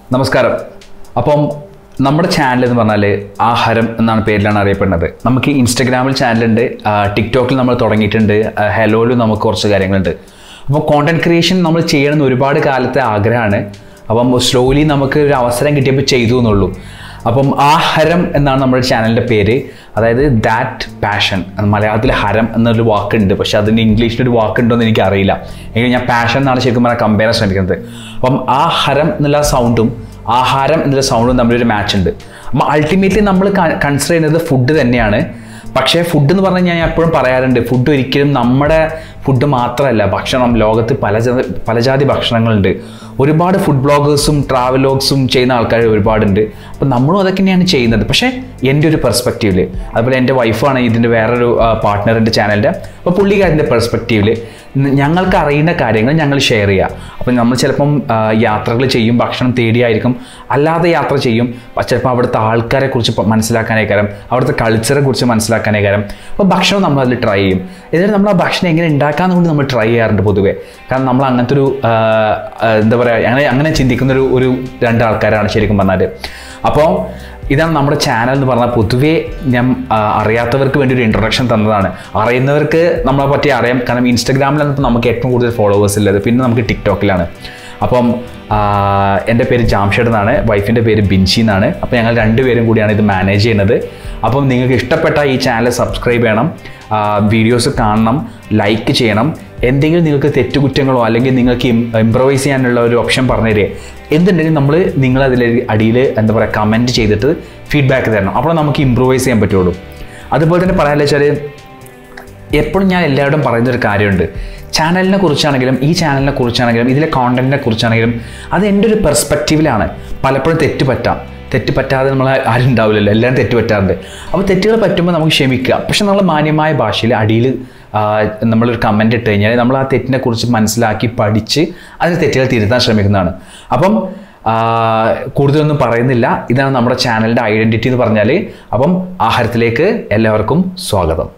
നമസ്കാരം അപ്പം നമ്മുടെ ചാനൽ എന്ന് പറഞ്ഞാൽ ആഹാരം എന്നാണ് പേരിലാണ് അറിയപ്പെടുന്നത് നമുക്ക് ഇൻസ്റ്റഗ്രാമിൽ ചാനലുണ്ട് ആ, ടിക്ടോക്കിൽ നമ്മൾ തുടങ്ങിയിട്ടുണ്ട് ആ, ഹെലോയിലും നമുക്ക് കുറച്ച് കാര്യങ്ങളുണ്ട് അപ്പോൾ കോണ്ടന്റ് ക്രിയേഷൻ നമ്മൾ ചെയ്യണമെന്ന് ഒരുപാട് കാലത്തെ ആഗ്രഹമാണ് അപ്പം സ്ലോലി നമുക്ക് ഒരു അവസരം കിട്ടിയപ്പോൾ ചെയ്തു എന്നുള്ളൂ അപ്പം ആ ഹരം എന്നാണ് നമ്മുടെ ചാനലിൻ്റെ പേര് അതായത് ദാറ്റ് പാഷൻ മലയാളത്തിൽ ഹരം എന്നൊരു വാക്കുണ്ട് പക്ഷെ അതിന് ഇംഗ്ലീഷിലൊരു വാക്കുണ്ടോ എന്ന് എനിക്കറിയില്ല എങ്കിൽ ഞാൻ പാഷൻ എന്നാണ് ശരിക്കും പറഞ്ഞാൽ കമ്പയർ ചെയ്യാൻ ശ്രമിക്കുന്നത് അപ്പം ആ ഹരം എന്നുള്ള സൗണ്ടും ആഹാരം എന്നുള്ള സൗണ്ടും തമ്മിലൊരു മാച്ച് ഉണ്ട് അപ്പം അൾട്ടിമേറ്റ്ലി നമ്മൾ കൺസിഡർ ചെയ്യുന്നത് ഫുഡ് തന്നെയാണ് പക്ഷേ ഫുഡ് എന്ന് പറഞ്ഞു കഴിഞ്ഞാൽ ഞാൻ എപ്പോഴും പറയാറുണ്ട് ഫുഡ് ഒരിക്കലും നമ്മുടെ ഫുഡ് മാത്രമല്ല ഭക്ഷണം ലോകത്ത് പല ജാ- പല ജാതി ഭക്ഷണങ്ങളുണ്ട് ഒരുപാട് ഫുഡ് ബ്ലോഗേഴ്സും ട്രാവലോഗ്സും ചെയ്യുന്ന ആൾക്കാർ ഒരുപാടുണ്ട് അപ്പം നമ്മളും അതൊക്കെ തന്നെയാണ് ചെയ്യുന്നത് പക്ഷേ എൻ്റെ ഒരു പെർസ്പെക്റ്റീവിൽ അതുപോലെ എൻ്റെ വൈഫാണ് ഇതിൻ്റെ വേറൊരു പാർട്ട്ണറിൻ്റെ ചാനലിൻ്റെ അപ്പോൾ പുള്ളിക്കാരൻ്റെ പെർസ്പെക്റ്റീവിൽ ഞങ്ങൾക്ക് അറിയുന്ന കാര്യങ്ങൾ ഞങ്ങൾ ഷെയർ ചെയ്യുക അപ്പം നമ്മൾ ചിലപ്പം യാത്രകൾ ചെയ്യും ഭക്ഷണം തേടിയായിരിക്കും അല്ലാതെ യാത്ര ചെയ്യും പ- ചിലപ്പോൾ അവിടുത്തെ ആൾക്കാരെ കുറിച്ച് പ- മനസ്സിലാക്കാനേക്കാരം അവിടുത്തെ കൾച്ചറെ കുറിച്ച് മനസ്സിലാക്കാനേക്കാരം അപ്പോൾ ഭക്ഷണം നമ്മൾ അതിൽ ട്രൈ ചെയ്യും എന്നിട്ട് നമ്മൾ ആ ഭക്ഷണം എങ്ങനെ ഉണ്ടാക്കാമെന്ന് കൊണ്ട് നമ്മൾ ട്രൈ ചെയ്യാറുണ്ട് പൊതുവേ കാരണം നമ്മൾ അങ്ങനത്തെ ഒരു ആ, ആ, എന്താ പറയുക അങ്ങനെ അങ്ങനെ ചിന്തിക്കുന്ന ഒരു ഒരു രണ്ട് ആൾക്കാരാണ് ശരിക്കും പറഞ്ഞാൽ അപ്പോൾ ഇതാണ് നമ്മുടെ ചാനൽ എന്ന് പറഞ്ഞാൽ പൊതുവേ ഞാൻ ആ, അറിയാത്തവർക്ക് വേണ്ടി ഒരു ഇൻട്രൊഡക്ഷൻ തന്നതാണ് അറിയുന്നവർക്ക് നമ്മളെ പറ്റി അറിയാം കാരണം ഇൻസ്റ്റാഗ്രാമിലാണ് ഇപ്പോൾ നമുക്ക് ഏറ്റവും കൂടുതൽ ഫോളോവേഴ്സ് ഉള്ളത് പിന്നെ നമുക്ക് ടിക്ടോക്കിലാണ് അപ്പം ആ, എൻ്റെ പേര് ജാംഷഡ് എന്നാണ് വൈഫിൻ്റെ പേര് ബിൻഷി എന്നാണ് അപ്പോൾ ഞങ്ങൾ രണ്ടുപേരും കൂടിയാണ് ഇത് മാനേജ് ചെയ്യുന്നത് അപ്പം നിങ്ങൾക്ക് ഇഷ്ടപ്പെട്ട ഈ ചാനൽ സബ്സ്ക്രൈബ് ചെയ്യണം വീഡിയോസ് കാണണം ലൈക്ക് ചെയ്യണം എന്തെങ്കിലും നിങ്ങൾക്ക് തെറ്റുകുറ്റങ്ങളോ അല്ലെങ്കിൽ നിങ്ങൾക്ക് ഇംപ്രവൈസ് ചെയ്യാനുള്ള ഒരു ഓപ്ഷൻ പറഞ്ഞു തരിക എന്തുണ്ടെങ്കിലും നമ്മൾ നിങ്ങൾ അതിൽ അടിയിൽ എന്താ പറയുക കമൻറ്റ് ചെയ്തിട്ട് ഫീഡ്ബാക്ക് തരണം അപ്പോൾ നമുക്ക് ഇമ്പ്രൂവൈസ് ചെയ്യാൻ പറ്റുള്ളൂ അതുപോലെ തന്നെ പറയാനുള്ള വെച്ചാൽ എപ്പോഴും ഞാൻ എല്ലാവരോടും പറയുന്ന ഒരു കാര്യമുണ്ട് ചാനലിനെ കുറിച്ചാണെങ്കിലും ഈ ചാനലിനെ കുറിച്ചാണെങ്കിലും ഇതിലെ കോണ്ടന്റിനെ കുറിച്ചാണെങ്കിലും അത് എൻ്റെ ഒരു പെർസ്പെക്റ്റീവിലാണ് പലപ്പോഴും തെറ്റ് പറ്റാം തെറ്റ് പറ്റാതെ നമ്മൾ ആരും ഉണ്ടാവില്ലല്ലോ എല്ലാവരും തെറ്റ് പറ്റാറുണ്ട് അപ്പോൾ തെറ്റുകൾ പറ്റുമ്പോൾ നമുക്ക് ക്ഷമിക്കുക പക്ഷെ നമ്മൾ മാന്യമായ ഭാഷയിൽ അടിയിൽ നമ്മളൊരു കമൻ്റ് ഇട്ട് കഴിഞ്ഞാൽ നമ്മൾ ആ തെറ്റിനെ കുറിച്ച് മനസ്സിലാക്കി പഠിച്ച് അതിന് തെറ്റുകൾ തിരുത്താൻ ശ്രമിക്കുന്നതാണ് അപ്പം ആ, കൂടുതലൊന്നും പറയുന്നില്ല ഇതാണ് നമ്മുടെ ചാനലിൻ്റെ ഐഡൻറ്റിറ്റി എന്ന് പറഞ്ഞാൽ അപ്പം ആഹാരത്തിലേക്ക് എല്ലാവർക്കും സ്വാഗതം